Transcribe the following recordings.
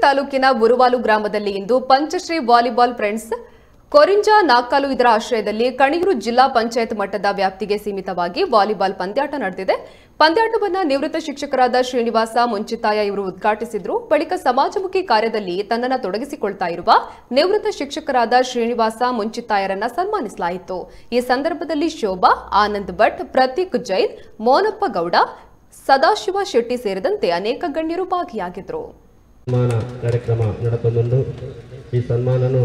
ತಾಲೂಕಿನ ಬುರುವಾಲು ಗ್ರಾಮದಲ್ಲಿ ಇಂದು ಪಂಚಶ್ರೀ ವಾಲಿಬಾಲ್ ಫ್ರೆಂಡ್ಸ್ ಕೊರಿಂಜ ನಾಕಾಲು ಇದರ ಆಶ್ರಯದಲ್ಲಿ ಕಣಿಯೂರು ಜಿಲ್ಲಾ ಪಂಚಾಯತ್ ಮಟ್ಟದ ವ್ಯಾಪ್ತಿಗೆ ಸೀಮಿತವಾಗಿ ವಾಲಿಬಾಲ್ ಪಂದ್ಯಾಟ ನಡೆದಿದೆ ಪಂದ್ಯಾಟವನ್ನು ನಿವೃತ್ತ ಶಿಕ್ಷಕರಾದ ಶ್ರೀನಿವಾಸ ಮುಂಚಿತಾಯ ಇವರು ಉದ್ಘಾಟಿಸಿದ್ರು ಬಳಿಕ ಸಮಾಜಮುಖಿ ಕಾರ್ಯದಲ್ಲಿ ತನ್ನನ್ನು ತೊಡಗಿಸಿಕೊಳ್ತಾ ಇರುವ ನಿವೃತ್ತ ಶಿಕ್ಷಕರಾದ ಶ್ರೀನಿವಾಸ ಮುಂಚಿತಾಯರನ್ನ ಸನ್ಮಾನಿಸಲಾಯಿತು ಈ ಸಂದರ್ಭದಲ್ಲಿ ಶೋಭಾ ಆನಂದ್ ಭಟ್ ಪ್ರತೀಕ್ ಜೈನ್ ಮೋನಪ್ಪ ಗೌಡ ಸದಾಶಿವ ಶೆಟ್ಟಿ ಸೇರಿದಂತೆ ಅನೇಕ ಗಣ್ಯರು ಭಾಗಿಯಾಗಿದ್ದರು ಸನ್ಮಾನ ಕಾರ್ಯಕ್ರಮ ನಡಕೊಂಡುಂಡು ಈ ಸನ್ಮಾನನು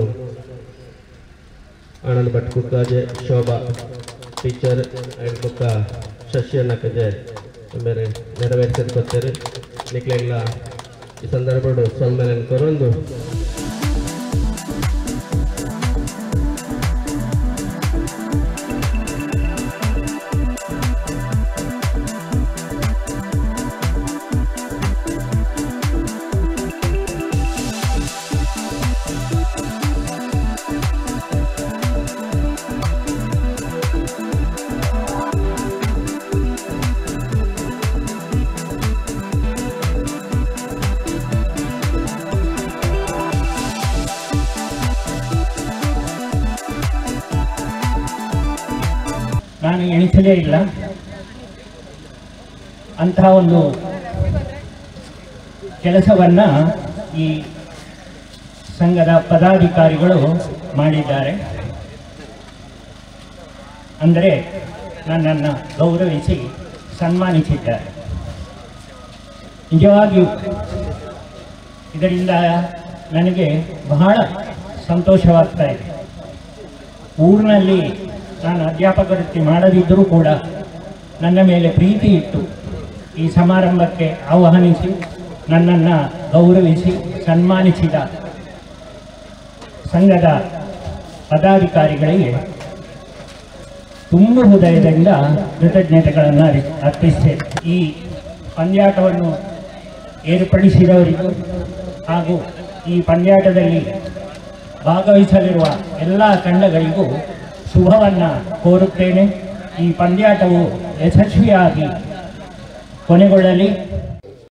ಆನಂದ್ ಭಟ್ ಕುಕ್ಕಾಜೆ ಶೋಭಾ ಟೀಚರ್ ಆ್ಯಂಡ್ ಕುಕ್ಕ ಶಶಿ ಅನ್ನಕ್ಕಜೆ ಬೇರೆ ನೆರವೇರಿಸಿಕೊಡ್ತಾರೆ ನಿಕ್ಲೆಲ್ಲ ಈ ಸಂದರ್ಭಡು ಸನ್ಮಾನ ಕೊರೊಂದು ನಾನು ಎಣಿಸಲೇ ಇಲ್ಲ ಅಂತಹ ಒಂದು ಕೆಲಸವನ್ನು ಈ ಸಂಘದ ಪದಾಧಿಕಾರಿಗಳು ಮಾಡಿದ್ದಾರೆ ಅಂದರೆ ನನ್ನನ್ನು ಗೌರವಿಸಿ ಸನ್ಮಾನಿಸಿದ್ದಾರೆ ನಿಜವಾಗಿಯೂ ಇದರಿಂದ ನನಗೆ ಬಹಳ ಸಂತೋಷವಾಗ್ತಾ ಇದೆ ಊರಿನಲ್ಲಿ ನಾನು ಅಧ್ಯಾಪಕ ವೃತ್ತಿ ಮಾಡದಿದ್ದರೂ ಕೂಡ ನನ್ನ ಮೇಲೆ ಪ್ರೀತಿ ಇಟ್ಟು ಈ ಸಮಾರಂಭಕ್ಕೆ ಆಹ್ವಾನಿಸಿ ನನ್ನನ್ನು ಗೌರವಿಸಿ ಸನ್ಮಾನಿಸಿದ ಸಂಘದ ಪದಾಧಿಕಾರಿಗಳಿಗೆ ತುಂಬ ಹೃದಯದಿಂದ ಕೃತಜ್ಞತೆಗಳನ್ನು ಅರ್ಪಿ- ಅರ್ಪಿಸ್ತೇನೆ ಈ ಪಂದ್ಯಾಟವನ್ನು ಏರ್ಪಡಿಸಿದವರಿಗೂ ಹಾಗೂ ಈ ಪಂದ್ಯಾಟದಲ್ಲಿ ಭಾಗವಹಿಸಲಿರುವ ಎಲ್ಲ ತಂಡಗಳಿಗೂ ಶುಭವನ್ನು ಕೋರುತ್ತೇನೆ ಈ ಪಂದ್ಯಾಟವು ಯಶಸ್ವಿಯಾಗಿ ಕೊನೆಗೊಳ್ಳಲಿ